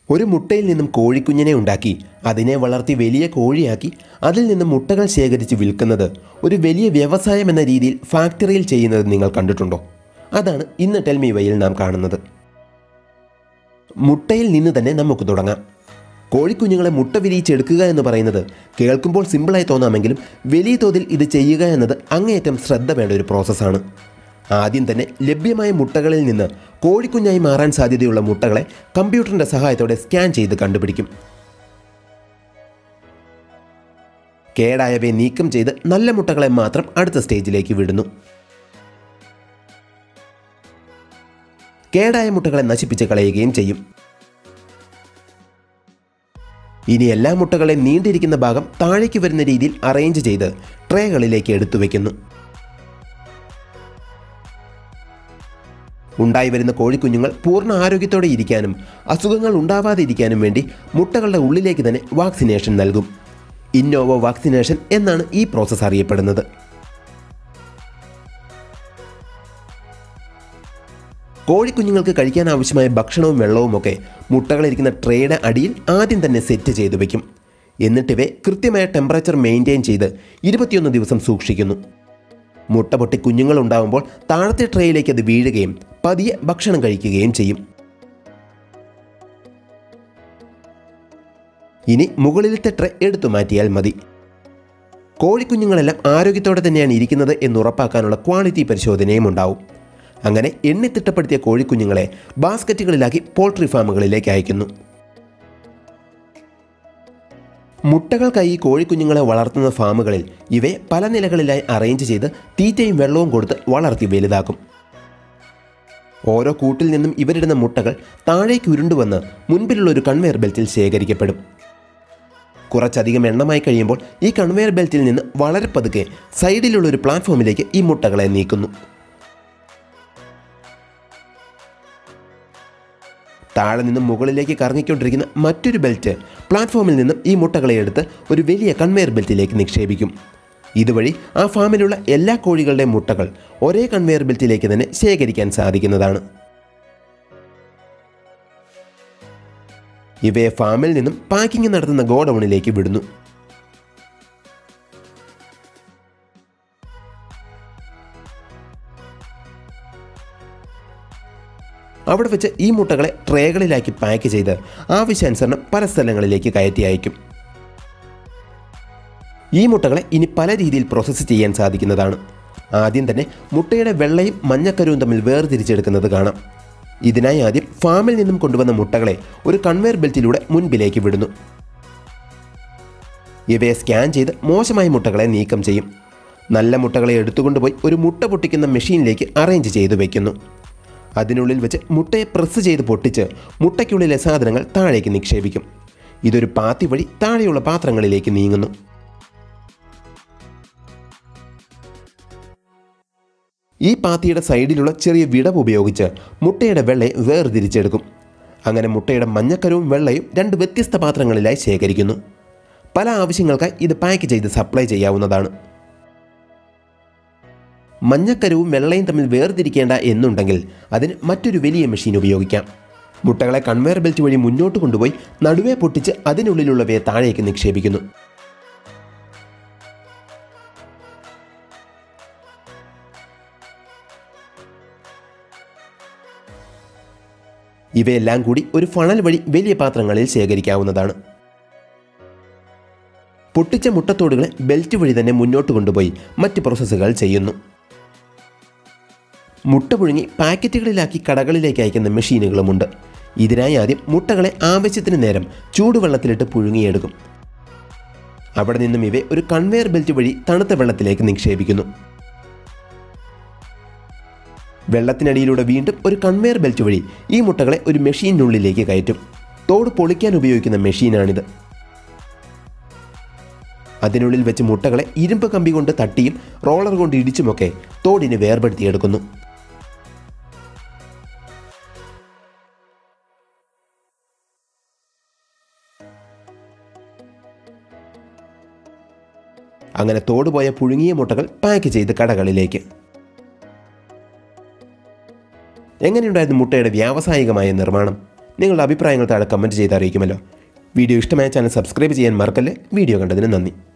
ഒരു മുട്ടയിൽ നിന്നും കോഴിക്കുഞ്ഞിനെ ഉണ്ടാക്കി അതിനെ വളർത്തി വലിയ കോഴിയാക്കി അതിൽ നിന്നും മുട്ടകൾ ശേഖരിച്ച് വിൽക്കുന്നത് ഒരു വലിയ വ്യവസായം എന്ന രീതിയിൽ ഫാക്ടറിയിൽ ചെയ്യുന്നത് നിങ്ങൾ കണ്ടിട്ടുണ്ടോ അതാണ് ഇന്ന് ടെൽമി വയിൽ നാം കാണുന്നത് മുട്ടയിൽ നിന്ന് തന്നെ നമുക്ക് തുടങ്ങാം കോഴിക്കുഞ്ഞുങ്ങളെ മുട്ട വിരിയിച്ചെടുക്കുക എന്ന് പറയുന്നത് കേൾക്കുമ്പോൾ സിമ്പിളായി തോന്നാമെങ്കിലും വലിയ തോതിൽ ഇത് ചെയ്യുക എന്നത് അങ്ങേയറ്റം ശ്രദ്ധ വേണ്ട ഒരു പ്രോസസ്സാണ് ആദ്യം തന്നെ ലഭ്യമായ മുട്ടകളിൽ നിന്ന് കോഴിക്കുഞ്ഞായി മാറാൻ സാധ്യതയുള്ള മുട്ടകളെ കമ്പ്യൂട്ടറിൻ്റെ സഹായത്തോടെ സ്കാൻ ചെയ്ത് കണ്ടുപിടിക്കും കേടായവയെ നീക്കം ചെയ്ത് നല്ല മുട്ടകളെ മാത്രം അടുത്ത സ്റ്റേജിലേക്ക് വിടുന്നു കേടായ മുട്ടകളെ നശിപ്പിച്ച് കളയുകയും ചെയ്യും ഇനി എല്ലാ മുട്ടകളെ നീണ്ടിരിക്കുന്ന ഭാഗം താഴേക്ക് വരുന്ന രീതിയിൽ അറേഞ്ച് ചെയ്ത് ട്രേകളിലേക്ക് എടുത്തു വയ്ക്കുന്നു ഉണ്ടായി വരുന്ന കോഴിക്കുഞ്ഞുങ്ങൾ പൂർണ്ണ ആരോഗ്യത്തോടെ ഇരിക്കാനും അസുഖങ്ങൾ ഉണ്ടാവാതെ ഇരിക്കാനും വേണ്ടി മുട്ടകളുടെ ഉള്ളിലേക്ക് തന്നെ വാക്സിനേഷൻ നൽകും ഇന്നോവോ വാക്സിനേഷൻ എന്നാണ് ഈ പ്രോസസ്സ് അറിയപ്പെടുന്നത് കോഴിക്കുഞ്ഞുങ്ങൾക്ക് കഴിക്കാൻ ആവശ്യമായ ഭക്ഷണവും വെള്ളവും ഒക്കെ മുട്ടകളിരിക്കുന്ന ട്രേയുടെ അടിയിൽ ആദ്യം തന്നെ സെറ്റ് ചെയ്തു വെക്കും എന്നിട്ടിവയെ കൃത്യമായ ടെമ്പറേച്ചർ മെയിൻറ്റെയിൻ ചെയ്ത് ഇരുപത്തിയൊന്ന് ദിവസം സൂക്ഷിക്കുന്നു മുട്ട പൊട്ടി കുഞ്ഞുങ്ങൾ ഉണ്ടാവുമ്പോൾ താഴത്തെ ട്രേയിലേക്ക് അത് വീഴുകയും പതിയെ ഭക്ഷണം കഴിക്കുകയും ചെയ്യും ഇനി മുകളിലത്തെ ട്രേ എടുത്തു മാറ്റിയാൽ മതി കോഴിക്കുഞ്ഞുങ്ങളെല്ലാം ആരോഗ്യത്തോടെ തന്നെയാണ് ഇരിക്കുന്നത് എന്ന് ഉറപ്പാക്കാനുള്ള ക്വാളിറ്റി പരിശോധനയും ഉണ്ടാവും അങ്ങനെ എണ്ണിത്തിട്ടപ്പെടുത്തിയ കോഴിക്കുഞ്ഞുങ്ങളെ ബാസ്ക്കറ്റുകളിലാക്കി പോൾട്രി ഫാമുകളിലേക്ക് അയക്കുന്നു മുട്ടകൾക്കായി ഈ കോഴിക്കുഞ്ഞുങ്ങളെ വളർത്തുന്ന ഫാമുകളിൽ ഇവയെ പല നിലകളിലായി അറേഞ്ച് ചെയ്ത് തീറ്റയും വെള്ളവും കൊടുത്ത് വളർത്തി വലുതാക്കും ഓരോ കൂട്ടിൽ നിന്നും ഇവരിടുന്ന മുട്ടകൾ താഴേക്ക് ഉരുണ്ടുവന്ന് മുൻപിലുള്ള ഒരു കൺവെയർ ബെൽറ്റിൽ ശേഖരിക്കപ്പെടും കുറച്ചധികം എണ്ണമായി കഴിയുമ്പോൾ ഈ കൺവെയർ ബെൽറ്റിൽ നിന്ന് വളരെ പതുക്കെ സൈഡിലുള്ള ഒരു പ്ലാറ്റ്ഫോമിലേക്ക് ഈ മുട്ടകളെ നീക്കുന്നു താഴെ നിന്നും മുകളിലേക്ക് കറങ്ങിക്കൊണ്ടിരിക്കുന്ന മറ്റൊരു ബെൽറ്റ് പ്ലാറ്റ്ഫോമിൽ നിന്നും ഈ മുട്ടകളെ എടുത്ത് ഒരു വലിയ കൺവെയർ ബെൽറ്റിലേക്ക് നിക്ഷേപിക്കും ഇതുവഴി ആ ഫാമിലുള്ള എല്ലാ കോഴികളുടെയും മുട്ടകൾ ഒരേ കൺവെയർ ബെൽറ്റിലേക്ക് തന്നെ ശേഖരിക്കാൻ സാധിക്കുന്നതാണ് ഇവയെ ഫാമിൽ നിന്നും പാക്കിംഗ് നടത്തുന്ന ഗോഡൌണിലേക്ക് വിടുന്നു അവിടെ വെച്ച് ഈ മുട്ടകളെ ട്രേകളിലാക്കി പാക്ക് ചെയ്ത് ആവശ്യാനുസരണം പല സ്ഥലങ്ങളിലേക്ക് കയറ്റി അയക്കും ഈ മുട്ടകളെ ഇനി പല രീതിയിൽ പ്രോസസ്സ് ചെയ്യാൻ സാധിക്കുന്നതാണ് ആദ്യം തന്നെ മുട്ടയുടെ വെള്ളയും മഞ്ഞക്കരുവും തമ്മിൽ വേർതിരിച്ചെടുക്കുന്നത് കാണാം ഇതിനായി ആദ്യം ഫാമിൽ നിന്നും കൊണ്ടുവന്ന മുട്ടകളെ ഒരു കൺവെയർ ബെൽറ്റിലൂടെ മുൻപിലേക്ക് വിടുന്നു ഇവയെ സ്കാൻ ചെയ്ത് മോശമായ മുട്ടകളെ നീക്കം ചെയ്യും നല്ല മുട്ടകളെ എടുത്തുകൊണ്ടുപോയി ഒരു മുട്ട പൊട്ടിക്കുന്ന മെഷീനിലേക്ക് അറേഞ്ച് ചെയ്തു വയ്ക്കുന്നു അതിനുള്ളിൽ വെച്ച് മുട്ടയെ പ്രസ് ചെയ്ത് പൊട്ടിച്ച് മുട്ടയ്ക്കുള്ളിലെ സാധനങ്ങൾ താഴേക്ക് നിക്ഷേപിക്കും ഇതൊരു പാത്തി വഴി താഴെയുള്ള പാത്രങ്ങളിലേക്ക് നീങ്ങുന്നു ഈ പാത്തിയുടെ സൈഡിലുള്ള ചെറിയ വിടവ് ഉപയോഗിച്ച് മുട്ടയുടെ വെള്ളയെ വേർതിരിച്ചെടുക്കും അങ്ങനെ മുട്ടയുടെ മഞ്ഞക്കരവും വെള്ളയും രണ്ട് വ്യത്യസ്ത പാത്രങ്ങളിലായി ശേഖരിക്കുന്നു പല ആവശ്യങ്ങൾക്കായി ഇത് പാക്ക് ചെയ്ത് സപ്ലൈ ചെയ്യാവുന്നതാണ് മഞ്ഞക്കരവും വെള്ളയും തമ്മിൽ വേർതിരിക്കേണ്ട എന്നുണ്ടെങ്കിൽ അതിന് മറ്റൊരു വലിയ മെഷീൻ ഉപയോഗിക്കാം മുട്ടകളെ കൺവെയർ ബെൽറ്റ് വഴി മുന്നോട്ട് കൊണ്ടുപോയി നടുവേ പൊട്ടിച്ച് അതിനുള്ളിലുള്ളവയെ താഴേക്ക് നിക്ഷേപിക്കുന്നു ഇവയെല്ലാം കൂടി ഒരു ഫണൽ വഴി വലിയ പാത്രങ്ങളിൽ ശേഖരിക്കാവുന്നതാണ് പൊട്ടിച്ച മുട്ടത്തോടുകളെ ബെൽറ്റ് വഴി തന്നെ മുന്നോട്ട് കൊണ്ടുപോയി മറ്റ് പ്രോസസ്സുകൾ ചെയ്യുന്നു മുട്ട പുഴുങ്ങി പാക്കറ്റുകളിലാക്കി കടകളിലേക്ക് അയക്കുന്ന മെഷീനുകളുമുണ്ട് ഇതിനായി ആദ്യം മുട്ടകളെ ആവശ്യത്തിന് നേരം ചൂടുവെള്ളത്തിലിട്ട് പുഴുങ്ങിയെടുക്കും അവിടെ നിന്നും ഇവയെ ഒരു കൺവെയർ ബെൽറ്റ് വഴി തണുത്ത വെള്ളത്തിലേക്ക് നിക്ഷേപിക്കുന്നു വെള്ളത്തിനടിയിലൂടെ വീണ്ടും ഒരു കൺവെയർ ബെൽറ്റ് വഴി ഈ മുട്ടകളെ ഒരു മെഷീനുള്ളിലേക്ക് കയറ്റും തോട് പൊളിക്കാൻ ഉപയോഗിക്കുന്ന മെഷീനാണിത് അതിനുള്ളിൽ വെച്ച് മുട്ടകളെ ഇരുമ്പ് കമ്പി കൊണ്ട് തട്ടിയും റോളർ കൊണ്ട് ഇടിച്ചുമൊക്കെ തോടിന് വേർപെടുത്തിയെടുക്കുന്നു അങ്ങനെ തോടുപോയ പുഴുങ്ങിയ മുട്ടകൾ പാക്ക് ചെയ്ത് കടകളിലേക്ക് എങ്ങനെയുണ്ടായിരുന്നു മുട്ടയുടെ വ്യാവസായികമായ നിർമ്മാണം നിങ്ങളുടെ അഭിപ്രായങ്ങൾ താഴെ കമൻറ്റ് ചെയ്ത് അറിയിക്കുമല്ലോ വീഡിയോ ഇഷ്ടമായ ചാനൽ സബ്സ്ക്രൈബ് ചെയ്യാൻ മറക്കല്ലേ വീഡിയോ കണ്ടതിന് നന്ദി